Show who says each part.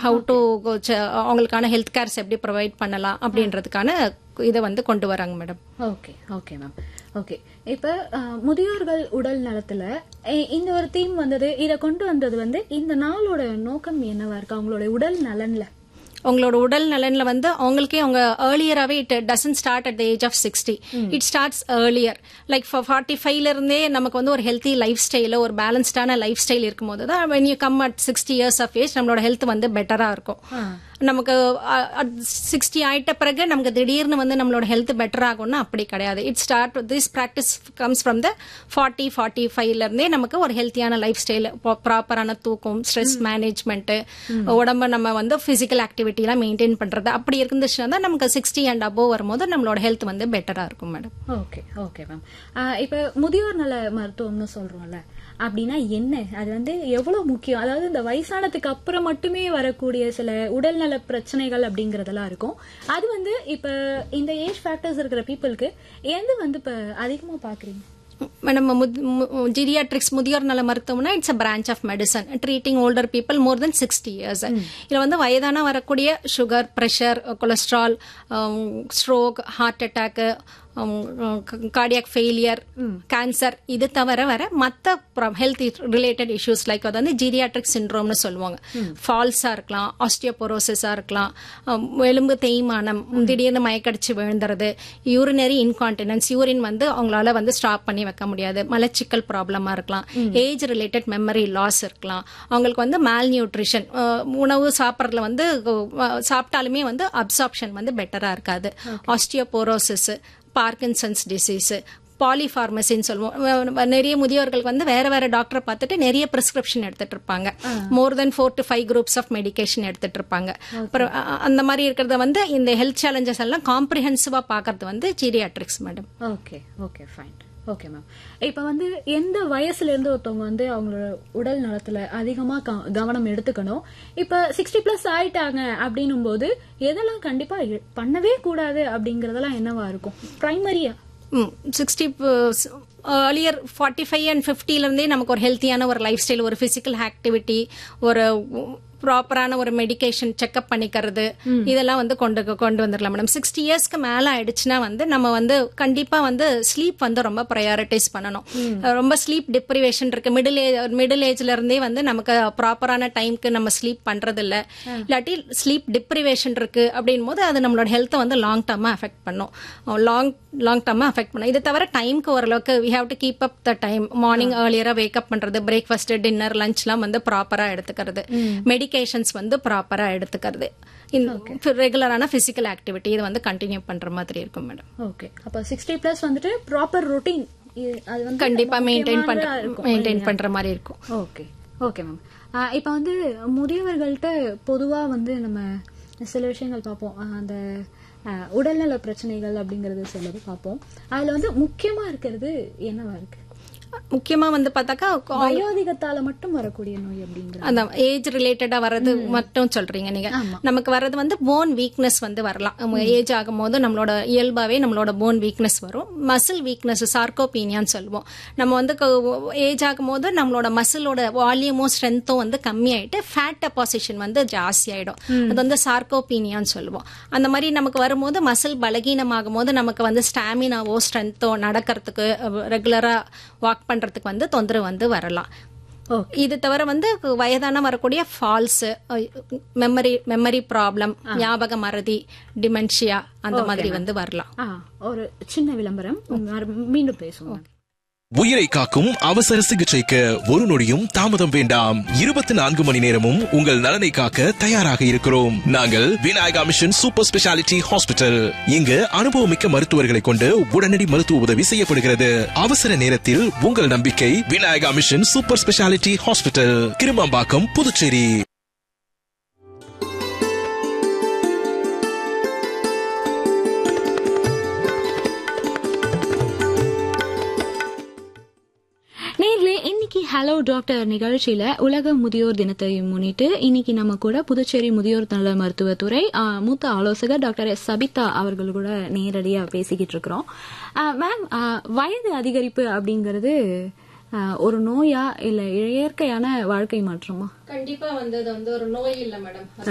Speaker 1: how to அவங்களுக்கான health cares எப்படி provide பண்ணலாம் அப்படின்றதுக்கான இதை வந்து கொண்டு வராங்க madam
Speaker 2: okay okay ma'am okay இப்ப அஹ், முதியோர்கள் உடல் நலத்துல இ- இந்த ஒரு தீம் வந்தது இத கொண்டு வந்தது வந்து இந்த நாளோட நோக்கம் என்னவா இருக்கு அவங்களோட உடல் நலன்ல
Speaker 1: உங்களோட உடல் நலன்ல வந்து அவங்களுக்கே அவங்க ஏர்லியராகவே it doesn't start at the age of sixty it starts earlier like forty ஃபைவ்ல இருந்தே நமக்கு வந்து ஒரு ஹெல்த்தி லைஃப் ஸ்டைல ஒரு பேலன்ஸ்டான லைஃப் ஸ்டைல் இருக்கும்போது தான் when you come at sixty years of age நம்மளோட ஹெல்த் வந்து பெட்டரா இருக்கும் நமக்கு சிக்ஸ்டி ஆயிட்ட பிறகு நமக்கு திடீர்னு வந்து நம்மளோட ஹெல்த் பெட்டர் ஆகும்னா அப்படி கிடையாது it start this practice comes from the forty forty ஃபைவ்ல இருந்தே நமக்கு ஒரு ஹெல்த்தியான லைஃப் ஸ்டைல் ப்ராப்பரான தூக்கம் ஸ்ட்ரெஸ் மேனேஜ்மெண்ட் உடம்ப நம்ம வந்து பிசிக்கல் ஆக்டிவிட்டிலாம் மெயின்டைன் பண்றது அப்படி இருந்துச்சுன்னா தான் நமக்கு சிக்ஸ்டி அண்ட் அபோவ் வரும்போது நம்மளோட ஹெல்த் வந்து பெட்டரா இருக்கும் மேடம்
Speaker 2: ஓகே ஓகே மேம் இப்ப முதியோர் நல மருத்துவம்னு சொல்றோம்ல அப்படின்னா என்ன அது வந்து எவ்வளவு முக்கியம் அதாவது இந்த வயசானதுக்கு அப்புறம் மட்டுமே வரக்கூடிய சில உடல்நல பிரச்சனைகள் அப்படிங்கறதெல்லாம் இருக்கும் அது வந்து இப்ப இந்த ஏஜ் ஃபேக்டர்ஸ் இருக்கிற பீப்புளுக்கு எது வந்து இப்ப அதிகமா பாக்குறீங்க
Speaker 1: மேடம் ஜீரியாட்ரிக்ஸ் முதியோர் நல மருத்துவம்னா it's a branch of medicine treating older people more than sixty years இதுல வந்து வயதான வரக்கூடிய sugar pressure cholesterol stroke heart attack cardiac failure cancer இது தவிர வர மற்ற ஹெல்த் ரிலேட்டட் இஷ்யூஸ் லைக் அது வந்து ஜீரியாட்ரிக் சிண்ட்ரோம்னு சொல்லுவாங்க ஃபால்ஸா இருக்கலாம் ஆஸ்டியோபோரோசிஸா இருக்கலாம் um, எலும்பு தேய்மானம் திடீர்னு மயக்கடிச்சு விழுந்துறது யூரினரி இன்கான்டினன்ஸ் யூரின் வந்து அவங்களால வந்து ஸ்டாப் பண்ணி வைக்க முடியாது மலச்சிக்கல் ப்ராப்ளமா இருக்கலாம் ஏஜ் ரிலேட்டட் மெமரி லாஸ் இருக்கலாம் அவங்களுக்கு வந்து மேல் நியூட்ரிஷன் உணவு சாப்பிட்றதுல வந்து அஹ், சாப்பிட்டாலுமே வந்து அப்சார்ப்ஷன் வந்து பெட்டரா இருக்காது ஆஸ்டியோபோரோசிஸ் பார்க்கின்சன்ஸ் டிசீஸ் பாலிஃபார்மசின்னு சொல்லுவோம் அஹ் நிறைய முதியோர்களுக்கு வந்து வேற வேற டாக்டரை பார்த்துட்டு நிறைய பிரிஸ்கிரிப்ஷன் எடுத்துட்டு இருப்பாங்க more than four to five groups of medication எடுத்துட்டு இருப்பாங்க அப்புறம் அ- அந்த மாதிரி இருக்கிறத வந்து இந்த ஹெல்த் சேலஞ்சஸ் எல்லாம் காம்ப்ரிஹென்சிவா பாக்குறது வந்து geriatrics madam
Speaker 2: okay okay fine okay ma'am இப்ப வந்து எந்த வயசுல இருந்து ஒருத்தவங்க வந்து அவங்களோட உடல் நலத்துல அதிகமா க- கவனம் எடுத்துக்கணும் இப்ப சிக்ஸ்டி பிளஸ் ஆயிட்டாங்க அப்படின்னும் போது எதெல்லாம் கண்டிப்பா எ- பண்ணவே கூடாது அப்படிங்கறதெல்லாம் என்னவா இருக்கும் பிரைமரியா
Speaker 1: sixty earlier forty five and ஃபிஃப்டிலேருந்தே நமக்கு ஒரு ஹெல்த்தியான ஒரு லைஃப் ஸ்டைல் ஒரு ஃபிசிக்கல் ஆக்டிவிட்டி ஒரு ப்ராப்பரான ஒரு மெடிகேஷன் செக்அப் பண்ணிக்கிறது இதெல்லாம் வந்து கொண்டு கொண்டு வந்துடலாம் மேடம் சிக்ஸ்டி இயர்ஸ்க்கு மேல ஆயிடுச்சுன்னா வந்து நம்ம வந்து கண்டிப்பா வந்து ஸ்லீப் வந்து ரொம்ப ப்ரையாரிட்டைஸ் பண்ணணும் அஹ் ரொம்ப ஸ்லீப் டிப்ரிவேஷன் இருக்கு மிடில் ஏஜ் மிடில் ஏஜ்ல இருந்தே வந்து நமக்கு ப்ராப்பரான டைம்க்கு நம்ம ஸ்லீப் பண்றது இல்ல இல்லாட்டி ஸ்லீப் டிப்ரிவேஷன் இருக்கு அப்படின் போது அது நம்மளோட ஹெல்த்தை வந்து லாங் டர்மா அஃபெக்ட் பண்ணும் லாங் லாங் டர்மா அஃபெக்ட் பண்ணும் இது தவிர டைம்க்கு ஓரளவுக்கு we have to keep up the time morning ஏர்லியரா வேக்கப் பண்றது பிரேக்ஃபாஸ்ட் டின்னர் லஞ்ச்லாம் வந்து ப்ராப்பரா எடுத்துக்கிறது மெடிகேஷன்ஸ் வந்து ப்ராப்பரா எடுத்துக்கிறது ரெகுலரான பிசிக்கல் ஆக்டிவிட்டி இது வந்து கண்டினியூ பண்ற மாதிரி இருக்கும் மேடம்
Speaker 2: ஓகே அப்ப சிக்ஸ்டி பிளஸ் வந்துட்டு ப்ராப்பர் ரொட்டீன் அது வந்து
Speaker 1: கண்டிப்பா மெயின்டைன் பண்ற
Speaker 2: முக்கியமானதா இருக்கும்
Speaker 1: மெயின்டைன் பண்ற மாதிரி இருக்கும்
Speaker 2: ஓகே ஓகே மேம் இப்ப வந்து முதியவர்கள்ட்ட பொதுவா வந்து நம்ம சில விஷயங்கள் பார்ப்போம் ஆஹ் அந்த ஆஹ் உடல்நல பிரச்சனைகள் அப்படிங்கறது சிலது பார்ப்போம் அதுல வந்து முக்கியமா இருக்கிறது என்னவா இருக்கு
Speaker 1: முக்கியமா வந்து பார்த்தாக்கா
Speaker 2: வயோதிகத்தால மட்டும் வரக்கூடிய நோய் அப்படிங்கிறது
Speaker 1: அந்த ஏஜ் ரிலேட்டடா வர்றது மட்டும் சொல்றீங்க நீங்க நமக்கு வர்றது வந்து போன் வீக்னஸ் வந்து வரலாம் ஏஜ் ஆகும் போது நம்மளோட இயல்பாவே நம்மளோட போன் வீக்னஸ் வரும் மசில் வீக்னஸ் சார்கோபீனியான்னு சொல்லுவோம் நம்ம வந்து ஏஜ் ஆகும் போது நம்மளோட மசிலோட வால்யூமும் ஸ்ட்ரென்த்தும் வந்து கம்மியாயிட்டு ஃபேட் டெபாசிஷன் வந்து ஜாஸ்தி ஆயிடும் அது வந்து சார்கோபீனியான்னு சொல்லுவோம் அந்த மாதிரி நமக்கு வரும்போது மசில் பலகீனமாகும் போது நமக்கு வந்து ஸ்டாமினாவோ ஸ்ட்ரென்த்தோ நடக்கிறதுக்கு ரெகுலரா வாக் பண்றதுக்கு வந்து தொந்தரவு வந்து வரலாம் இது தவிர வந்து வயதான வரக்கூடிய ஃபால்ஸ் மெமரி மெமரி ப்ராப்ளம் ஞாபக மறதி டிமென்ஷியா அந்த மாதிரி வந்து வரலாம்
Speaker 2: ஆ ஒரு சின்ன விளம்பரம் மீண்டும் பேசுவோம்
Speaker 3: உயிரை காக்கும் அவசர சிகிச்சைக்கு ஒரு நொடியும் தாமதம் வேண்டாம் இருபத்தி நான்கு மணி நேரமும் உங்கள் நலனை காக்க தயாராக இருக்கிறோம் நாங்கள் Vinayaka Mission Super Speciality Hospital இங்கு அனுபவமிக்க மருத்துவர்களை கொண்டு உடனடி மருத்துவ உதவி செய்யப்படுகிறது அவசர நேரத்தில் உங்கள் நம்பிக்கை Vinayaka Mission Super Speciality Hospital Kirumampakkam Puducherry
Speaker 2: நேர்ல இன்னைக்கு ஹலோ டாக்டர் நிகழ்ச்சியில உலக முதியோர் தினத்தை முன்னிட்டு இன்னைக்கு நம்ம கூட புதுச்சேரி முதியோர் நல மருத்துவத்துறை ஆ, மூத்த ஆலோசகர் டாக்டர் எஸ் சபிதா அவர்கள் கூட நேரடியா பேசிக்கிட்டு இருக்கிறோம் மேம் வயது அதிகரிப்பு அப்படிங்கிறது ஆ, ஒரு நோயா இல்ல இயற்கையான வாழ்க்கை மாற்றமா
Speaker 1: கண்டிப்பா வந்து அது வந்து ஒரு நோய் இல்ல மேடம்